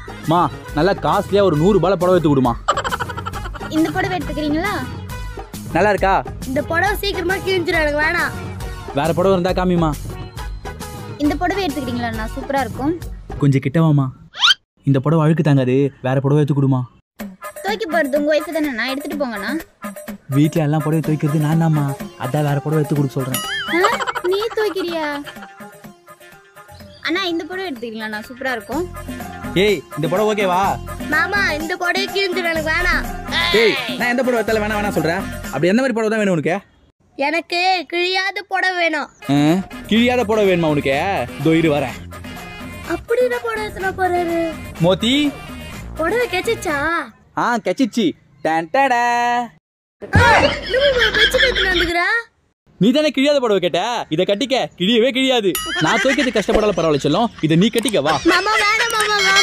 மா நல்லா காஸ்ட்லியா ஒரு நூறு ரூபாய் புடவை எடுத்து கொடுமா இந்த புடவை எடுத்துக்கிறீங்களா நல்லா இருக்கா இந்த புடவை சீக்கிரமா கிழிஞ்சிடும் எனக்கு வேணாம் வேற புடவை இருந்தா காமிமா இந்த புடவை எடுத்துக்கிறீங்களா சூப்பரா இருக்கும் கொஞ்சம் கிட்டவாமா இந்த புடவை அழுக்கு தாங்காது வேற புடவை எடுத்து கொடுமா துவைக்க போறது உங்க ஒய்ஃப் தானே நான் எடுத்துட்டு போங்கண்ணா வீட்டில் எல்லாம் புடவை துவைக்கிறது நான் தான்மா அதான் வேற புடவை எடுத்து கொடுக்க சொல்றேன் ஆ, நீ துவைக்கிறியா அண்ணா இந்த புடவை எடுத்துக்கிறீங்களா சூப்பரா இருக்கும் ஏய் இந்த புடவை ஓகேவா மாமா இந்த புடவை கிழிஞ்சிடும் எனக்கு வேணாம் ஏய் நான் எந்த புடவை எடுத்தாலும் வேணாம் வேணாம் சொல்றேன் அப்படி எந்த மாதிரி புடவை தான் வேணும் உனக்கு எனக்கு கிழியாத புடவை வேணும் ஆ? கிழியாத புடவை வேணுமா உனக்கு இதோ இரு வரேன் அப்படி என்ன புடவை எடுத்துனா போறாரு மோத்தி புடவை கெச்சிச்சா ஆ கச்சிச்சி டன் டடா. வச்சுட்டு எடுத்துட்டு வந்துக்கிறா நீ தானே கிழியாத புடவை கேட்ட இதை கட்டிக்க கிழியவே கிழியாது நான் துவைக்கிறது கஷ்டப்படால பரவாயில்ல செல்லம் இதை நீ கட்டிக்க வா மாமா வேணாம் மாமா